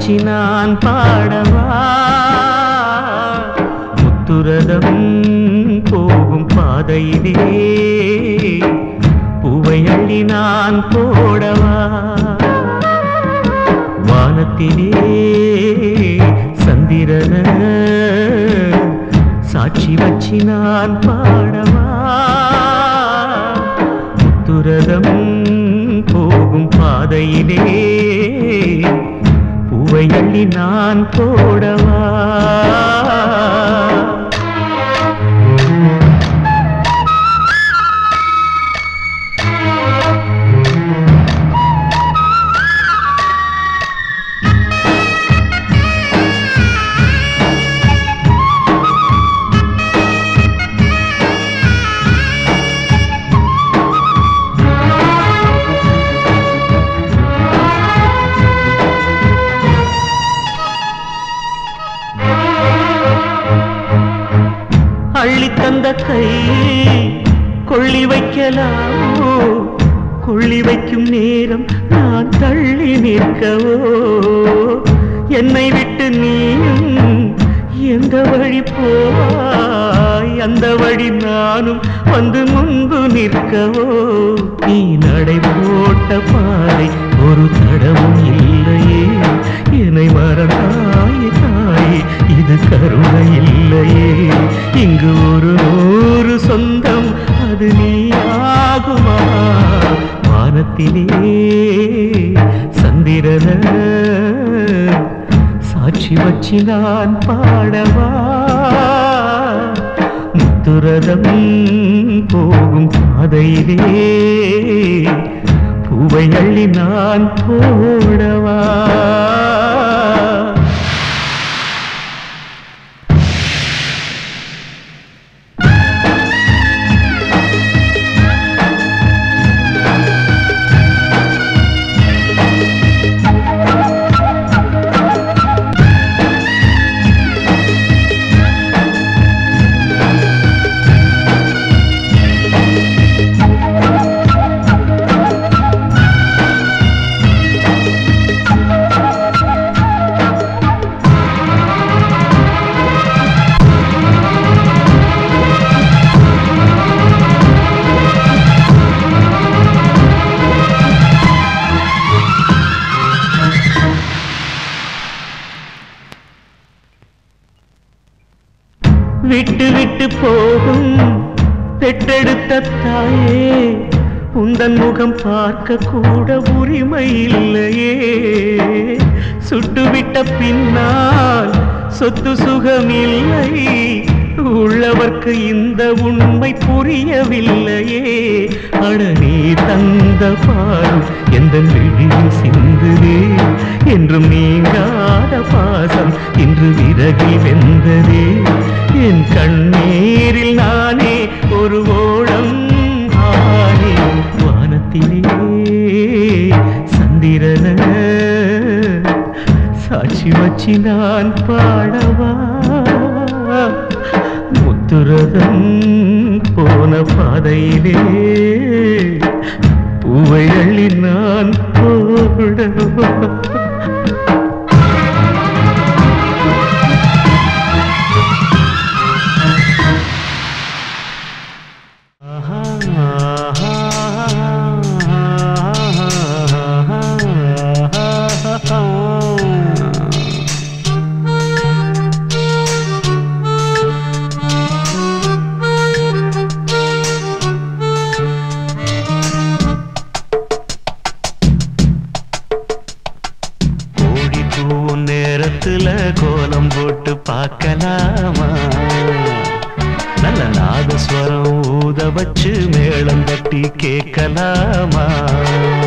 வச்சு நான் பாடவா முத்துரதம் போகும் பாதையிலே பூவை அள்ளி நான் போடவா வானத்திலே சந்திரன சாட்சி வச்சு நான் பாடவா முத்துரதம் போகும் பாதையிலே பூவை அள்ளி நான் போடவா அள்ளி தந்த கை கொள்ளி வைக்கலாமோ கொள்ளி வைக்கும் நேரம் நான் தள்ளி நிற்கவோ என்னை விட்டு நீயும் எந்த வழி போவாய் அந்த வழி நானும் வந்து முன்பு நிற்கவோ நீ நடை போட்ட பாதை ஒரு தடவும் இல்லையே என்னை மறந்தாய் தாய் இது கருணை இல்லையே இங்கு ஒரு நூறு சொந்தம் அது நீயாகுமா வானத்திலே சந்திரன சாட்சி வச்சு நான் பாடவா முத்துரதம் போகும் பாதையிலே பூவை அள்ளி நான் போடவா விட்டு விட்டு போகும் பெற்றெடுத்த தாயே உந்தன் முகம் பார்க்க கூட உரிமை இல்லையே சுட்டுவிட்ட பின்னால் சொத்து சுகம் இல்லை உள்ளவர்க்கு இந்த உண்மை புரியவில்லையே அட நீ தந்த பாடும் எந்த விழியில் சிந்துதே என்றும் நீங்காத பாசம் இன்று விறகில் வெந்ததே என் கண்ணீரில் நானே ஒரு ஓடம் ஆனே வானத்திலே சந்திரன சாட்சி வச்சு நான் பாடவா முத்துரதம் போன பாதையிலே பூவை அள்ளி நான் போடவா கோழி கூவும் நேரத்துல கோலம் போட்டு பார்க்கலாமா நல்ல நாதஸ்வரம் ஊத வச்சு மேளம் தட்டி கேட்கலாமா